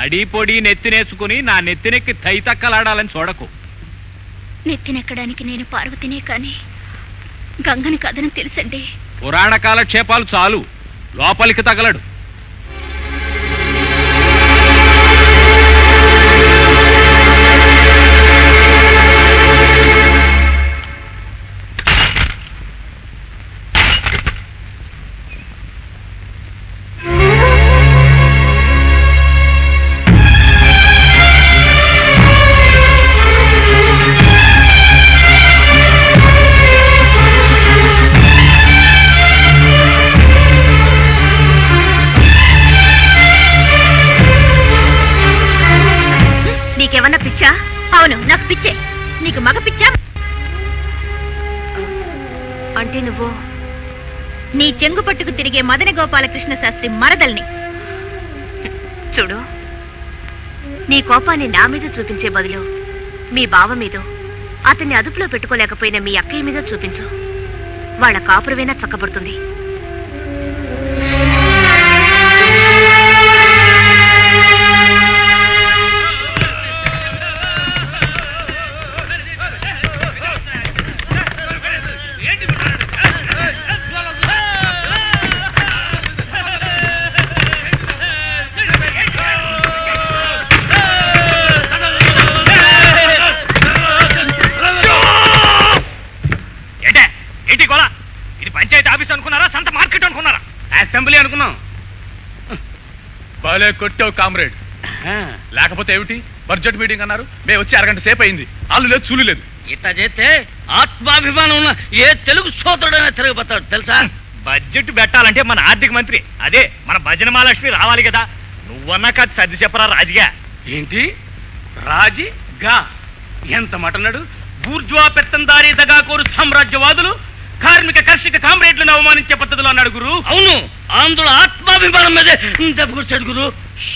తడి పొడి నెత్తినేసుకుని నా నెత్తినెక్కి తైతక్కలాడాలని చూడకు నెత్తినెక్కడానికి నేను పార్వతినే కాని గంగని కథను తెలుసండి పురాణ కాలక్షేపాలు చాలు లోపలికి తగలడు నీకేమన్నా పిచ్చా అవును నాకు పిచ్చే నీకు మగ పిచ్చా అంటే నువ్వు నీ చెంగు పట్టుకు తిరిగే మదన గోపాలకృష్ణ శాస్త్రి మరదల్ని చూడు నీ కోపాన్ని నా మీద చూపించే బదులు మీ బావ మీద అతన్ని అదుపులో పెట్టుకోలేకపోయిన మీ అక్కయ్య మీద చూపించు వాళ్ళ కాపురమైనా చక్కబడుతుంది ఏంటే ఏంటి గోళ ఇది పంచాయతీ ఆఫీస్ అనుకున్నారా సంత మార్కెట్ అనుకున్నారా అసెంబ్లీ అనుకున్నాం బాలే కొట్టావు కామ్రేడ్ లేకపోతే ఏమిటి బడ్జెట్ మీటింగ్ అన్నారు మేము వచ్చి అరగంట సేపు అయింది ఆలు లేదు చూలు లేదు ఇట్లా చేస్తే ఆత్మాభిమానం ఉన్న ఏ తెలుగు సోదరుడైనా తిరగబోతాడు తెలుసా బడ్జెట్ పెట్టాలంటే మన ఆర్థిక మంత్రి అదే మన భజన మహాలక్ష్మి రావాలి కదా నువ్వన్నా కాదు సర్ది చెప్పరా రాజుగా ఏంటి రాజీ గా ఎంత మటన్నాడు బూర్జువా పెత్తందారీ దగాకోరు సామ్రాజ్యవాదులు కార్మిక కర్షక కామ్రేడ్లను అవమానించే పద్ధతిలో అన్నాడు గురు అవును ఆంధ్రుల ఆత్మాభిమానం మీదే దెబ్బకొచ్చాడు గురు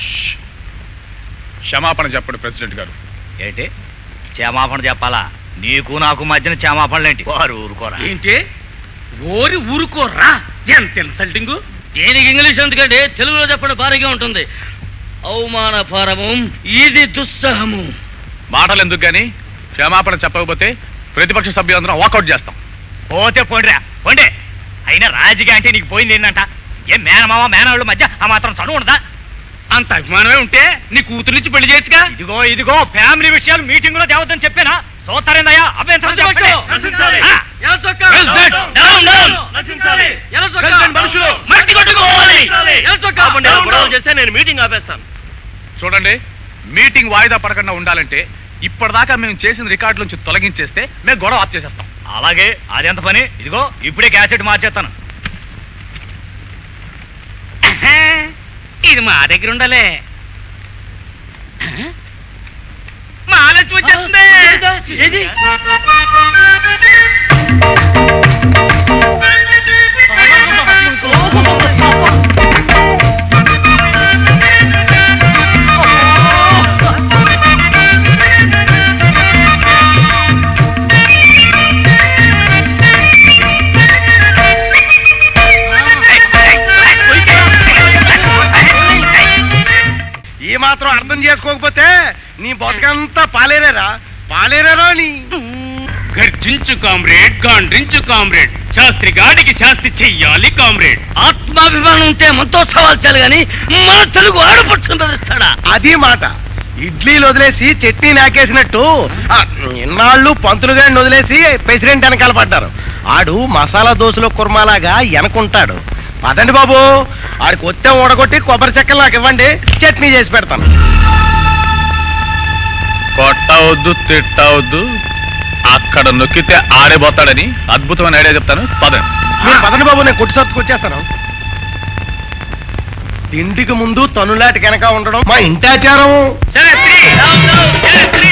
క్షమాపణ చెప్పడు ప్రెసిడెంట్ గారు ఏంటి క్షమాపణ చెప్పాలా నీకు నాకు మధ్యన క్షమాపణలేంటి వారు ఊరుకోరా ఏంటి ఓరి ఊరుకోర్రా ఎంత ఇన్సల్టింగ్ దేనికి ఇంగ్లీష్ ఎందుకంటే తెలుగులో చెప్పడం భారీగా ఉంటుంది అవమాన భారము ఇది దుస్సహము మాటలు ఎందుకు గాని క్షమాపణ చెప్పకపోతే ప్రతిపక్ష సభ్యులందరం వాకౌట్ చేస్తాం పోతే పోండిరా పోండి అయినా రాజుగా అంటే నీకు పోయింది ఏంటంట ఏ మేనమామ మేనవాళ్ళ మధ్య ఆ మాత్రం చదువు ఉండదా అంత అభిమానమే ఉంటే నీ కూతురు నుంచి పెళ్లి చేయొచ్చుగా ఇదిగో ఇదిగో ఫ్యామిలీ విషయాలు మీటింగ్ లో తేవద్దని చెప్పానా చూస్తారేందయ్యా అభ్యంతరం చెప్పండి. ఆ, Well said. Down, down. President మనుషులు మట్టి కొట్టుకోవాలి చేస్తే నేను మీటింగ్ ఆపేస్తాను చూడండి మీటింగ్ వాయిదా పడకుండా ఉండాలంటే ఇప్పటిదాకా మేము చేసిన రికార్డు నుంచి తొలగించేస్తే మేము గొడవ ఆఫ్ చేసేస్తాం అలాగే అదెంత పని ఇదిగో ఇప్పుడే క్యాసెట్ మార్చేస్తాను ఇది మా దగ్గర ఉండాలే మా ఆలోచన వచ్చేస్తుంది ఈ మాత్రం అర్థం చేసుకోకపోతే నీ బతుకంతా పాలేరేరా పాలేరేరా నీ గర్జించు కామ్రేడ్ గాండ్రించు కామ్రేడ్ శాస్త్రి గాడికి శాస్త్రి చెయ్యాలి కామ్రేడ్ ఆత్మాభిమానం ఉంటే మనతో సవాల్ చేయాలి గాని మన తెలుగు ఆడపడుచుని బెదిరిస్తాడా అది మాట ఇడ్లీలు వదిలేసి చట్నీ నాకేసినట్టు ఆ, ఇన్నాళ్ళు పంతులు గారిని వదిలేసి ప్రెసిడెంట్ వెనకాల పడ్డారు ఆడు మసాలా దోశలో కుర్మాలాగా వెనకుంటాడు పదండి బాబు ఆడికి వచ్చే ఊడగొట్టి కొబ్బరి చెక్కలు నాకు ఇవ్వండి చట్నీ చేసి పెడతాను కొట్టవద్దు తిట్టవద్దు అక్కడ నొక్కితే ఆడేపోతాడని అద్భుతమైన ఐడియా చెప్తాను పదండి మీరు పదండి బాబు నేను కొట్టి సత్తుకు వచ్చేస్తాను తిండికి ముందు తనులాటి వెనక ఉండడం మా ఇంటాచారం శాస్త్రి శాస్త్రి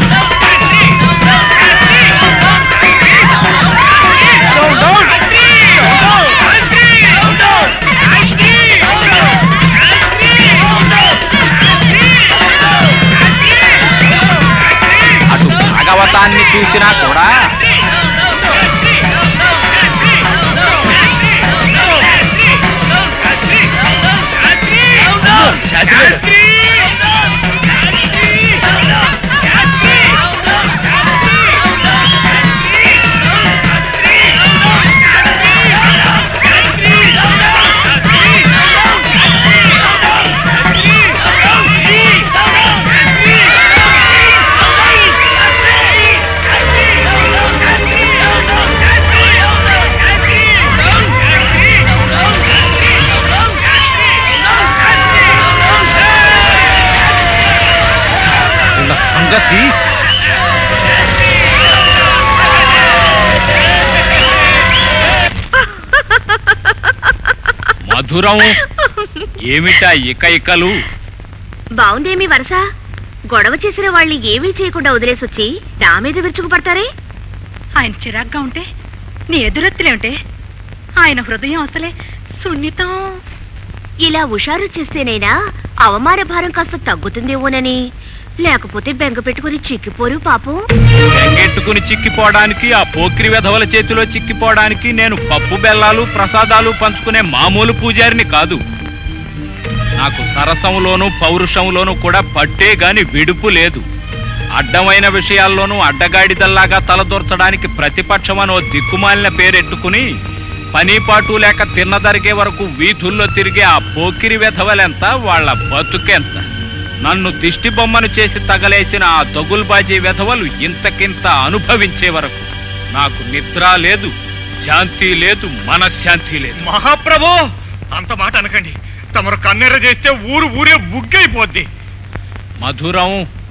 డౌన్, డౌన్. మధురం ఏమిటా ఇక ఇకలు బాగుందేమి వరస గొడవ చేసిన వాళ్ళని ఏమీ చేయకుండా వదిలేసొచ్చి నా మీద విరుచుకుపడతారే ఆయన చిరాగ్గా ఉంటే నీ ఎదురెత్తులేంటే ఆయన హృదయం అసలే సున్నితం ఇలా హుషారు చేస్తేనైనా అవమాన భారం కాస్త తగ్గుతుందేమోనని లేకపోతే బెంగ పెట్టుకుని చిక్కిపోరు పాపం బెంగెట్టుకుని చిక్కిపోవడానికి ఆ పోకిరి వెధవల చేతిలో చిక్కిపోవడానికి నేను పప్పు బెల్లాలు ప్రసాదాలు పంచుకునే మామూలు పూజారిని కాదు నాకు సరసంలోనూ పౌరుషంలోనూ కూడా పట్టే గాని విడుపు లేదు అడ్డమైన విషయాల్లోనూ అడ్డగాడిదల్లాగా తలదూర్చడానికి ప్రతిపక్షమనో దిక్కుమాలిన పేరెట్టుకుని పనీపాటు లేక తిన్నదరిగే వరకు వీధుల్లో తిరిగే ఆ పోకిరి వెధవలెంత వాళ్ళ బతుకెంత నన్ను దిష్టి బొమ్మను చేసి తగలేసిన ఆ దగుల్బాజీ వెధవలు ఇంతకింత అనుభవించే వరకు నాకు నిద్ర లేదు శాంతి లేదు మనశ్శాంతి లేదు మహాప్రభు అంత మాట అనకండి తమరు కన్నెర చేస్తే ఊరు ఊరే బుగ్గైపోద్ది మధురం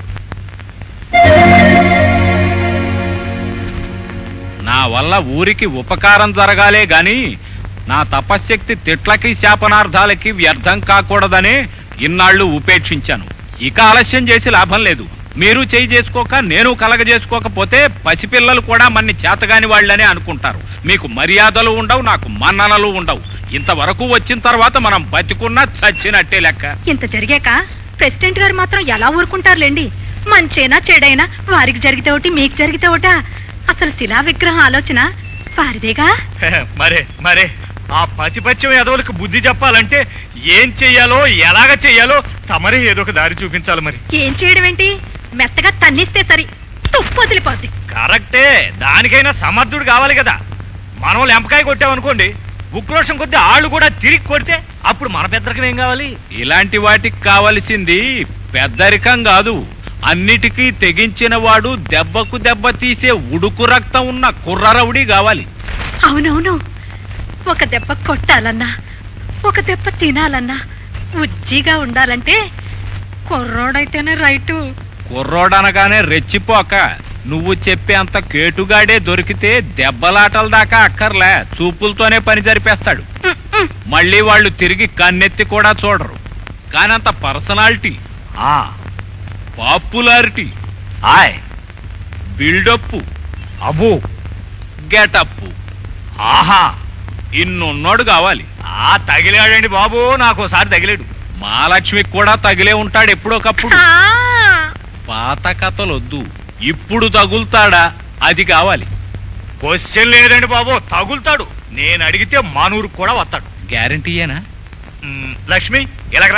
నా వల్ల ఊరికి ఉపకారం జరగాలే గాని నా తపశ్శక్తి తిట్లకి శాపనార్థాలకి వ్యర్థం కాకూడదనే ఇన్నాళ్ళు ఉపేక్షించాను ఇక ఆలస్యం చేసి లాభం లేదు మీరు చేయి చేసుకోక నేను కలగజేసుకోకపోతే పసిపిల్లలు కూడా మన్ని చేతగాని వాళ్ళనే అనుకుంటారు మీకు మర్యాదలు ఉండవు నాకు మన్ననలు ఉండవు ఇంతవరకు వచ్చిన తర్వాత మనం బతికున్నా చచ్చినట్టే లెక్క ఇంత జరిగాక ప్రెసిడెంట్ గారు మాత్రం ఎలా ఊరుకుంటారులేండి మంచైనా చెడైనా వారికి జరిగితే ఒకటి మీకు జరిగితే ఒకట అసలు శిలా విగ్రహం ఆలోచన వారిదేగా మరే మరే ఆ పతిపత్యం ఎదవులకు బుద్ధి చెప్పాలంటే ఏం చెయ్యాలో ఎలాగ చెయ్యాలో తమరే ఏదో ఒక దారి చూపించాలి మరి ఏం చేయడం ఏంటి మెత్తగా తన్నిస్తే సరి తుప్పు వదిలిపోద్ది కరెక్టే దానికైనా సమర్థుడు కావాలి కదా మనం లెంపకాయ కొట్టామనుకోండి ఉక్రోషం కొద్ది ఆళ్ళు కూడా తిరిగి కొడితే అప్పుడు మన పెద్దరికం ఏం కావాలి ఇలాంటి వాటికి కావలసింది పెద్దరికం కాదు అన్నిటికీ తెగించిన వాడు దెబ్బకు దెబ్బ తీసే ఉడుకు రక్తం ఉన్న కుర్రరవుడి కావాలి అవునవును ఒక దెబ్బ కొట్టాలన్నా ఒక దెబ్బ తినాలన్నా ఉజ్జిగా ఉండాలంటే కుర్రోడైతేనే రైటు కుర్రోడనగానే రెచ్చిపోక నువ్వు చెప్పే అంత కేటుగాడే దొరికితే దెబ్బలాటల దాకా అక్కర్లే చూపులతోనే పని జరిపేస్తాడు ఉమ్, ఉమ్. మళ్ళీ వాళ్ళు తిరిగి కన్నెత్తి కూడా చూడరు కానంత పర్సనాలిటీ ఆ పాపులారిటీ ఆయ్ బిల్డప్ అబ్బో గెటప్ ఆహా ఇన్నున్నోడు కావాలి ఆ తగిలాడండి బాబు నాకు ఒకసారి తగిలాడు మహాలక్ష్మికి కూడా తగిలే ఉంటాడు ఎప్పుడొకప్పుడు ఆ, పాత కథలొద్దు ఇప్పుడు తగులుతాడా అది కావాలి క్వశ్చన్ లేదండి బాబు తగులుతాడు నేను అడిగితే మానూరు కూడా వస్తాడు గ్యారంటీయేనా మ్, లక్ష్మి ఇలాగరా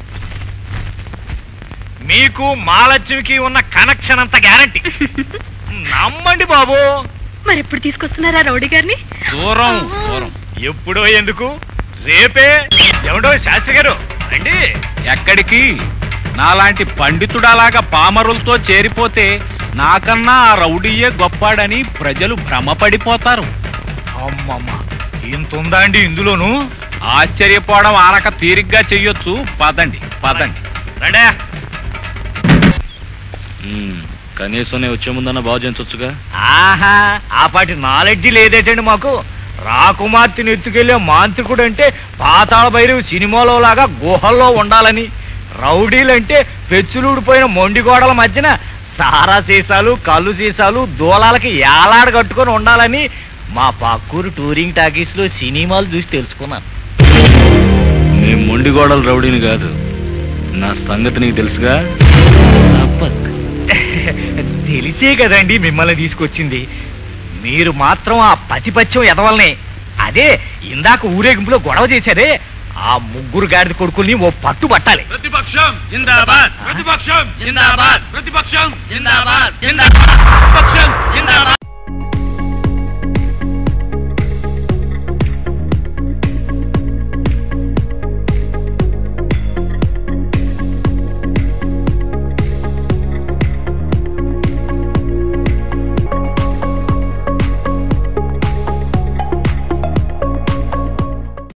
మీకు మాలక్ష్మికి ఉన్న కనెక్షన్ అంత గ్యారంటీ నమ్మండి బాబు మరి ఎప్పుడు తీసుకొస్తున్నారా రౌడీ గారిని దూరం దూరం ఎప్పుడో ఎందుకు రేపే ఎవడో శాస్త్రి గారు రండి ఎక్కడికి నాలాంటి పండితుడలాగా పామరులతో చేరిపోతే నాకన్నా ఆ రౌడీయే గొప్పాడని ప్రజలు భ్రమపడిపోతారు అమ్మమ్మ ఇంత ఉందా అండి ఇందులోను ఆశ్చర్యపోవడం ఆనక తీరిగ్గా చెయ్యొచ్చు పదండి పదండి రండే కనీసం నేను వచ్చే ముందన్న బాగు చేయించొచ్చుగా ఆహా ఆ పాటి నాలెడ్జి లేదేటండి మాకు రాకుమార్తెని ఎత్తుకెళ్లే మాంత్రికుడు అంటే పాతాళ భైరవి సినిమాలో లాగా గుహల్లో ఉండాలని రౌడీలంటే పెచ్చులుడిపోయిన మొండి గోడల మధ్యన సారా సీసాలు కళ్ళు సీసాలు దూలాలకి ఏలాడ కట్టుకొని ఉండాలని మా పక్కూరు టూరింగ్ టాకీస్ లో సినిమాలు చూసి తెలుసుకున్నాను నేను మొండిగోడల రౌడీని కాదు నా సంగతి నీకు తెలుసుగా తెలిసే కదండి మిమ్మల్ని తీసుకొచ్చింది మీరు మాత్రం ఆ పతిపత్యం ఎదవలనే అదే ఇందాక ఊరేగింపులో గొడవ చేశారే ఆ ముగ్గురు గాడిద కొడుకుల్ని ఓ పట్టు పట్టాలి ప్రతిపక్షం జిందాబాద్ ప్రతిపక్షం జిందాబాద్ ప్రతిపక్షం జిందాబాద్ జిందాబాద్ ప్రతిపక్షం జిందాబాద్